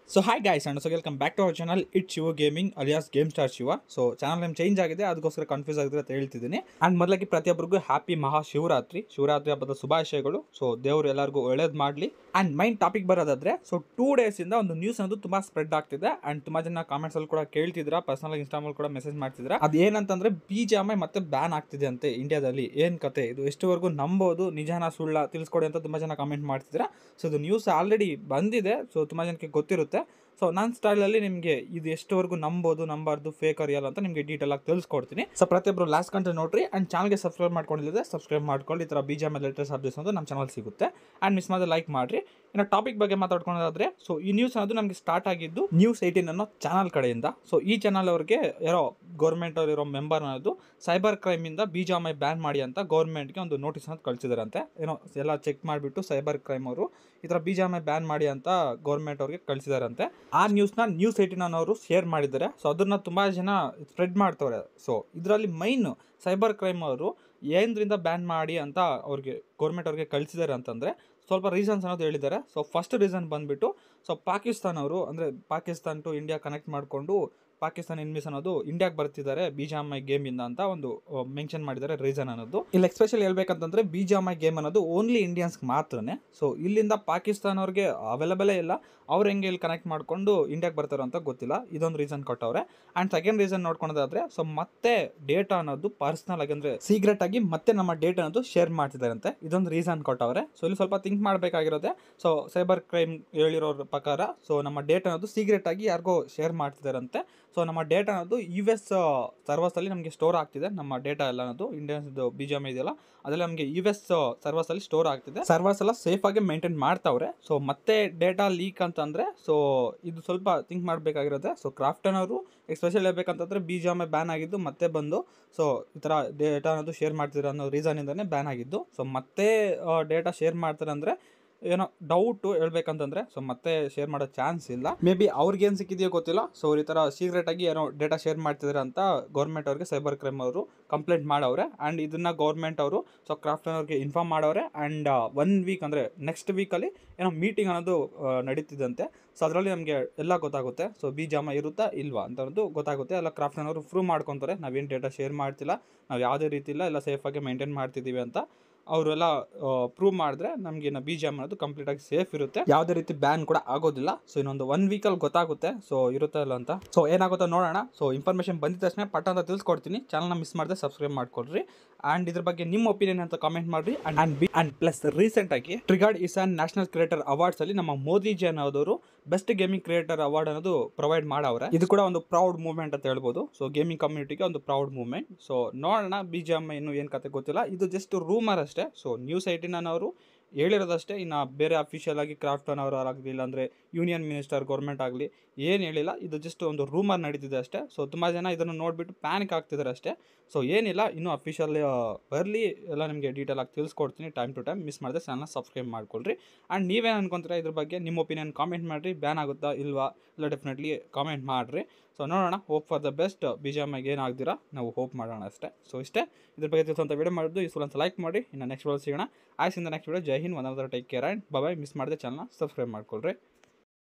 so hi guys and so welcome back to our channel it Shiva gaming alias game star Shiva so channel name change ಆಗಿದೆ ಅದಕ್ಕೋಸ್ಕರ confuse ಆಗಿದೆ ಅಂತ ಹೇಳ್ತಿದ್ದೀನಿ and ಮೊದಲಾಗಿ ಪ್ರತಿಯೊಬ್ಬರಿಗೂ ಹ್ಯಾಪಿ ಮಹಾ ಶಿವರಾತ್ರಿ ಶಿವರಾತ್ರಿ ಹಬ್ಬದ ಶುಭಾಶಯಗಳು ಸೊ ದೇವರು ಎಲ್ಲರಿಗೂ ಒಳ್ಳೇದು ಮಾಡಲಿ ಅಂಡ್ ಮೈನ್ ಟಾಪಿಕ್ ಬರೋದಾದ್ರೆ ಸೊ ಟೂ ಡೇಸ್ ಇಂದ ಒಂದು ನ್ಯೂಸ್ ಅನ್ನೋದು ತುಂಬಾ ಸ್ಪ್ರೆಡ್ ಆಗ್ತಿದೆ ಅಂಡ್ ತುಂಬಾ ಜನ ಕಾಮೆಂಟ್ಸ್ ಅಲ್ಲಿ ಕೂಡ ಕೇಳ್ತಿದ್ರ ಪರ್ಸನಲ್ ಇನ್ಸ್ಟಾಮಲ್ಲಿ ಕೂಡ ಮೆಸೇಜ್ ಮಾಡ್ತಿದ್ರ ಅದು ಏನಂತಂದ್ರೆ ಬೀಜಾಮೆ ಮತ್ತೆ ಬ್ಯಾನ್ ಆಗ್ತಿದೆ ಅಂತೆ ಇಂಡಿಯಾದಲ್ಲಿ ಏನ್ ಕತೆ ಇದು ಎಷ್ಟುವರೆಗೂ ನಂಬೋದು ನಿಜಾನ ಸುಳ್ಳ ತಿಳಿಸ್ಕೊಡಿ ಅಂತ ತುಂಬಾ ಜನ ಕಾಮೆಂಟ್ ಮಾಡ್ತಿದ್ರ ಸೊ ಇದು ನ್ಯೂಸ್ ಆಲ್ರೆಡಿ ಬಂದಿದೆ ಸೊ ತುಂಬಾ ಜನಕ್ಕೆ ಗೊತ್ತಿರುತ್ತೆ ಸೊ ನನ್ನ ಸ್ಟೈಲಲ್ಲಿ ನಿಮಗೆ ಇದು ಎಷ್ಟುವರೆಗೂ ನಂಬೋದು ನಂಬಾರ್ದು ಫೇಕ್ ಅರಿಯಲ್ಲ ಅಂತ ನಿಮಗೆ ಡೀಟೇಲ್ ಆಗಿ ತಿಳಿಸ್ಕೊಡ್ತೀನಿ ಸೊ ಪ್ರತಿಯೊಬ್ಬರು ಲಾಸ್ಟ್ ಕಂಟೆ ನೋಡ್ರಿ ಅಂಡ್ ಚಾನಲ್ಗೆ ಸಬ್ಸ್ಕ್ರೈಬ್ ಮಾಡ್ಕೊಂಡಿದ್ರೆ ಸಬ್ಸ್ಕ್ರೈಬ್ ಮಾಡ್ಕೊಂಡು ಈ ಥರ ಬಿ ಜಿ ಲೇಟೆಸ್ಟ್ ಅಪ್ಡೇಟ್ಸ್ ಅಂತ ನಮ್ಮ ಚಾನಲ್ ಸಿಗುತ್ತೆ ಆ್ಯಂಡ್ ಮಿಸ್ ಮಾಡಿದ್ರೆ ಲೈಕ್ ಮಾಡಿರಿ ಇನ್ನು ಟಾಪಿಕ್ ಬಗ್ಗೆ ಮಾತಾಡ್ಕೊಳ್ಳೋದಾದ್ರೆ ಸೊ ಈ ನ್ಯೂಸ್ ಅನ್ನೋದು ನಮಗೆ ಸ್ಟಾರ್ಟ್ ಆಗಿದ್ದು ನ್ಯೂಸ್ ಏಯ್ಟೀನ್ ಅನ್ನೋ ಚಾನಲ್ ಕಡೆಯಿಂದ ಸೊ ಈ ಚಾನಲ್ ಅವ್ರಿಗೆ ಯಾರೋ ಗೌರ್ಮೆಂಟ್ ಅವ್ರು ಇರೋ ಮೆಂಬರ್ ಅನ್ನೋದು ಸೈಬರ್ ಕ್ರೈಮಿಂದ ಬೀಜಾಮೈ ಬ್ಯಾನ್ ಮಾಡಿ ಅಂತ ಗೌರ್ಮೆಂಟ್ಗೆ ಒಂದು ನೋಟಿಸ್ ಅನ್ನೋದು ಕಳಿಸಿದಾರಂತೆ ಏನೋ ಎಲ್ಲ ಚೆಕ್ ಮಾಡಿಬಿಟ್ಟು ಸೈಬರ್ ಕ್ರೈಮ್ ಅವರು ಈ ಥರ ಬೀಜಾಮೈ ಬ್ಯಾನ್ ಮಾಡಿ ಅಂತ ಗೌರ್ಮೆಂಟ್ ಅವ್ರಿಗೆ ಕಳಿಸಿದಾರಂತೆ ಆ ನ್ಯೂಸ್ನ ನ್ಯೂಸ್ ಏಯ್ಟೀನ್ ಅನ್ನೋರು ಶೇರ್ ಮಾಡಿದ್ದಾರೆ ಸೊ ಅದನ್ನ ತುಂಬ ಜನ ಸ್ಪ್ರೆಡ್ ಮಾಡ್ತವ್ರೆ ಸೊ ಇದರಲ್ಲಿ ಮೈನ್ ಸೈಬರ್ ಕ್ರೈಮ್ ಅವರು ಏನರಿಂದ ಬ್ಯಾನ್ ಮಾಡಿ ಅಂತ ಅವ್ರಿಗೆ ಗೌರ್ಮೆಂಟ್ ಅವ್ರಿಗೆ ಕಳಿಸಿದ್ದಾರೆ ಅಂತಂದರೆ ಸ್ವಲ್ಪ ರೀಸನ್ಸ್ ಅನ್ನೋದು ಹೇಳಿದ್ದಾರೆ ಸೊ ಫಸ್ಟ್ ರೀಸನ್ ಬಂದುಬಿಟ್ಟು ಸೊ ಪಾಕಿಸ್ತಾನ ಅವರು ಅಂದರೆ ಪಾಕಿಸ್ತಾನ್ ಟು ಇಂಡಿಯಾ ಕನೆಕ್ಟ್ ಮಾಡಿಕೊಂಡು ಪಾಕಿಸ್ತಾನ ಎನ್ಮಿಸ್ ಅನ್ನೋದು ಇಂಡಿಯಾಗೆ ಬರ್ತಿದ್ದಾರೆ ಬೀಜಾಮೈ ಗೇಮಿಂದ ಅಂತ ಒಂದು ಮೆನ್ಷನ್ ಮಾಡಿದ್ದಾರೆ ರೀಸನ್ ಅನ್ನೋದು ಇಲ್ಲಿ ಎಕ್ಸ್ಪೆಷಲ್ ಹೇಳ್ಬೇಕಂತಂದ್ರೆ ಬೀಜಾಮೈ ಗೇಮ್ ಅನ್ನೋದು ಓನ್ಲಿ ಇಂಡಿಯನ್ಸ್ಗೆ ಮಾತ್ರನೇ ಸೊ ಇಲ್ಲಿಂದ ಪಾಕಿಸ್ತಾನ ಅವ್ರಿಗೆ ಅವೈಲಬಲೇ ಇಲ್ಲ ಅವ್ರು ಹೆಂಗೆ ಇಲ್ಲಿ ಕನೆಕ್ಟ್ ಮಾಡಿಕೊಂಡು ಇಂಡಿಯಾಗೆ ಬರ್ತಾರೋ ಅಂತ ಗೊತ್ತಿಲ್ಲ ಇದೊಂದು ರೀಸನ್ ಕೊಟ್ಟವ್ರೆ ಆ್ಯಂಡ್ ಸೆಕೆಂಡ್ ರೀಸನ್ ನೋಡ್ಕೊಳೋದಾದ್ರೆ ಸೊ ಮತ್ತೆ ಡೇಟಾ ಅನ್ನೋದು ಪರ್ಸ್ನಲ್ ಆಗಿ ಅಂದರೆ ಸೀಕ್ರೆಟ್ ಆಗಿ ಮತ್ತೆ ನಮ್ಮ ಡೇಟಾ ಅನ್ನೋದು ಶೇರ್ ಮಾಡ್ತಿದ್ದಾರಂತೆ ಇದೊಂದು ರೀಸನ್ ಕೊಟ್ಟವ್ರೆ ಸೊ ಇಲ್ಲಿ ಸ್ವಲ್ಪ ಥಿಂಕ್ ಮಾಡಬೇಕಾಗಿರೋದೆ ಸೊ ಸೈಬರ್ ಕ್ರೈಮ್ ಹೇಳಿರೋ ಪ್ರಕಾರ ಸೊ ನಮ್ಮ ಡೇಟಾ ಅನ್ನೋದು ಸೀಕ್ರೆಟ್ ಆಗಿ ಯಾರಿಗೋ ಶೇರ್ ಮಾಡ್ತಿದ್ದಾರಂತೆ ಸೊ ನಮ್ಮ ಡೇಟಾ ಅನ್ನೋದು ಯು ಎಸ್ ಸರ್ವರ್ಸಲ್ಲಿ ನಮಗೆ ಸ್ಟೋರ್ ಆಗ್ತಿದೆ ನಮ್ಮ ಡೇಟಾ ಎಲ್ಲ ಅನ್ನೋದು ಇಂಡಿಯನ್ಸ್ದು ಬಿಜಮ್ ಇದೆಯಲ್ಲ ಅದೆಲ್ಲ ನಮಗೆ ಯು ಎಸ್ ಸರ್ವರ್ಸಲ್ಲಿ ಸ್ಟೋರ್ ಆಗ್ತಿದೆ ಸರ್ವರ್ಸ್ ಎಲ್ಲ ಸೇಫ್ ಆಗಿ ಮೇಂಟೈನ್ ಮಾಡ್ತಾವ್ರೆ ಸೊ ಮತ್ತೆ ಡೇಟಾ ಲೀಕ್ ಅಂತಂದ್ರೆ ಸೊ ಇದು ಸ್ವಲ್ಪ ಥಿಂಕ್ ಮಾಡಬೇಕಾಗಿರುತ್ತೆ ಸೊ ಕ್ರಾಫ್ಟನ್ ಅವರು ಎಸ್ಪೆಷಲ್ ಹೇಳ್ಬೇಕಂತಂದ್ರೆ ಬಿಜಾಮೆ ಬ್ಯಾನ್ ಆಗಿದ್ದು ಮತ್ತೆ ಬಂದು ಸೊ ಈ ಥರ ಡೇಟಾ ಅನ್ನೋದು ಶೇರ್ ಮಾಡ್ತಿರೋ ಅನ್ನೋ ರೀಸನಿಂದನೇ ಬ್ಯಾನ್ ಆಗಿದ್ದು ಸೊ ಮತ್ತೆ ಡೇಟಾ ಶೇರ್ ಮಾಡ್ತಾರೆ ಅಂದರೆ ಏನೋ ಡೌಟು ಹೇಳ್ಬೇಕಂತಂದ್ರೆ ಸೊ ಮತ್ತೆ ಶೇರ್ ಮಾಡೋ ಚಾನ್ಸ್ ಇಲ್ಲ ಮೇ ಬಿ ಅವ್ರಿಗೇನು ಸಿಕ್ಕಿದೆಯೋ ಗೊತ್ತಿಲ್ಲ ಸೊ ಅವ್ರು ಈ ಥರ ಸೀಕ್ರೆಟ್ ಆಗಿ ಏನೋ ಡೇಟಾ ಶೇರ್ ಮಾಡ್ತಿದ್ದಾರೆ ಅಂತ ಗೌರ್ಮೆಂಟ್ ಅವ್ರಿಗೆ ಸೈಬರ್ ಕ್ರೈಮ್ ಅವರು ಕಂಪ್ಲೇಂಟ್ ಮಾಡವ್ರೆ ಆ್ಯಂಡ್ ಇದನ್ನ ಗೌರ್ಮೆಂಟ್ ಅವರು ಸೊ ಕ್ರಾಫ್ಟ್ ಅವ್ರಿಗೆ ಇನ್ಫಾರ್ಮ್ ಮಾಡವ್ರೆ ಆ್ಯಂಡ್ ಒನ್ ವೀಕ್ ಅಂದರೆ ನೆಕ್ಸ್ಟ್ ವೀಕಲ್ಲಿ ಏನೋ ಮೀಟಿಂಗ್ ಅನ್ನೋದು ಆ, ನಡೀತಿದಂತೆ ಸೊ ಅದರಲ್ಲಿ ನಮಗೆ ಎಲ್ಲ ಗೊತ್ತಾಗುತ್ತೆ ಸೊ ಬಿ ಜಾಮ ಇರುತ್ತಾ ಇಲ್ವಾ ಅಂತ ಅನ್ನೋದು ಗೊತ್ತಾಗುತ್ತೆ ಎಲ್ಲ ಕ್ರಾಫ್ಟ್ ಅವರು ಪ್ರೂವ್ ಮಾಡ್ಕೊತಾರೆ ನಾವೇನು ಡೇಟಾ ಶೇರ್ ಮಾಡ್ತಿಲ್ಲ ನಾವು ಯಾವುದೇ ರೀತಿ ಇಲ್ಲ ಎಲ್ಲ ಸೇಫಾಗಿ ಮೇಂಟೈನ್ ಮಾಡ್ತಿದ್ದೀವಿ ಅಂತ ಅವರೆಲ್ಲ ಪ್ರೂವ್ ಮಾಡಿದ್ರೆ ನಮಗೆ ಬಿ ಜಾಮ್ ಅನ್ನೋದು ಕಂಪ್ಲೀಟ್ ಆಗಿ ಸೇಫ್ ಇರುತ್ತೆ ಯಾವುದೇ ರೀತಿ ಬ್ಯಾನ್ ಕೂಡ ಆಗೋದಿಲ್ಲ ಸೊ ಇನ್ನೊಂದು ಒನ್ ವೀಕಲ್ಲಿ ಗೊತ್ತಾಗುತ್ತೆ ಸೊ ಇರುತ್ತೆ ಇಲ್ಲ ಅಂತ ಸೊ ಏನಾಗುತ್ತೋ ನೋಡೋಣ ಸೊ ಇನ್ಫಾರ್ಮೇಷನ್ ಬಂದಿದ ತಕ್ಷಣ ಪಟ್ಟ ಅಂತ ತಿಳಿಸ್ಕೊಡ್ತೀನಿ ಚಾನಲ್ನ ಮಿಸ್ ಮಾಡದೆ ಸಬ್ಸ್ಕ್ರೈಬ್ ಮಾಡ್ಕೊಳ್ರಿ ಆ್ಯಂಡ್ ಇದ್ರ ಬಗ್ಗೆ ನಿಮ್ಮ ಒಪಿನಿಯನ್ ಅಂತ ಕಾಮೆಂಟ್ ಮಾಡ್ರಿ and and B and plus recent ಆಗಿ Triggered Insaan National Creator Awards ಅಲ್ಲಿ ನಮ್ಮ ಮೋದಿಜಿ ಅನ್ನೋದವರು ಬೆಸ್ಟ್ ಗೇಮಿಂಗ್ ಕ್ರಿಯೇಟರ್ ಅವಾರ್ಡ್ ಅನ್ನೋದು ಪ್ರೊವೈಡ್ ಮಾಡವ್ರೆ ಇದು ಕೂಡ ಒಂದು ಪ್ರೌಡ್ ಮೂವ್ಮೆಂಟ್ ಅಂತ ಹೇಳ್ಬೋದು ಸೊ ಗೇಮಿಂಗ್ ಕಮ್ಯುನಿಟಿಗೆ ಒಂದು ಪ್ರೌಡ್ ಮೂವ್ಮೆಂಟ್ ಸೊ ನೋಡೋಣ ಬಿ ಜಿ ಎಮ್ ಇನ್ನು ಏನು ಕತೆ ಗೊತ್ತಿಲ್ಲ ಇದು ಜಸ್ಟ್ ರೂಮರ್ ಅಷ್ಟೇ ಸೊ ನ್ಯೂಸ್ ಏಯ್ಟೀನ್ ಅನ್ನೋರು ಹೇಳಿರೋದಷ್ಟೇ ಇನ್ನು ಬೇರೆ ಅಫಿಷಿಯಲ್ ಆಗಿ ಕ್ರಾಫ್ಟ್ ಅನ್ನೋರು ಆಗಲಿ ಇಲ್ಲಾಂದರೆ ಯೂನಿಯನ್ ಮಿನಿಸ್ಟರ್ ಗೌರ್ಮೆಂಟ್ ಆಗಲಿ ಏನು ಹೇಳಿಲ್ಲ ಇದು ಜಸ್ಟ್ ಒಂದು ರೂಮರ್ ನಡೀತಿದೆ ಅಷ್ಟೇ ಸೊ ತುಂಬ ಜನ ಇದನ್ನು ನೋಡಿಬಿಟ್ಟು ಪ್ಯಾನಿಕ್ ಆಗ್ತಿದ್ದಾರೆ ಅಷ್ಟೇ ಸೊ ಏನಿಲ್ಲ ಇನ್ನೂ ಅಫಿಷಿಯಲ್ ಬರಲಿ ಎಲ್ಲ ನಿಮಗೆ ಡೀಟೇಲ್ ಆಗಿ ತಿಳಿಸ್ಕೊಡ್ತೀನಿ ಟೈಮ್ ಟು ಟೈಮ್ ಮಿಸ್ ಮಾಡಿದೆ ಚಾನಲ್ ಸಬ್ಸ್ಕ್ರೈಬ್ ಮಾಡ್ಕೊಳ್ರಿ ಆ್ಯಂಡ್ ನೀವೇನು ಅನ್ಕೊಂತೀರಾ ಇದ್ರ ಬಗ್ಗೆ ನಿಮ್ಮ ಒಪಿನಿಯನ್ ಕಾಮೆಂಟ್ ಮಾಡಿರಿ ಬ್ಯಾನ್ ಆಗುತ್ತಾ ಇಲ್ವಾ ಇಲ್ಲ ಡೆಫಿನೆಟ್ಲಿ ಕಾಮೆಂಟ್ ಮಾಡಿರಿ ಸೊ ನೋಡೋಣ hope for the best B G ಎಮ್ಗೆ ಏನಾಗ್ದಿರಾ ನಾವು ಹೋಪ್ ಮಾಡೋಣ ಅಷ್ಟೇ ಸೊ ಇಷ್ಟೇ ಇದ್ರ ಬಗ್ಗೆ ತಿಳಿಸುವಂಥ ವಿಡಿಯೋ ಮಾಡಿದ್ದು ಈ ಒಂದು ಲೈಕ್ ಮಾಡಿ ಇನ್ನು ನೆಕ್ಸ್ಟ್ ವಿಡಿಯೋ ಸಿಗೋಣ ಆಯ್ಸಿಂದ ನೆಕ್ಸ್ಟ್ ವಿಡಿಯೋ ಜೈ ಹಿಂದ್ ಒಂದರ take care and bye miss ಮಾಡಿದೆ ಚಾನಲ್ನ ಸಬ್ಸ್ಕ್ರೈಬ್ ಮಾಡ್ಕೊಳ್ರಿ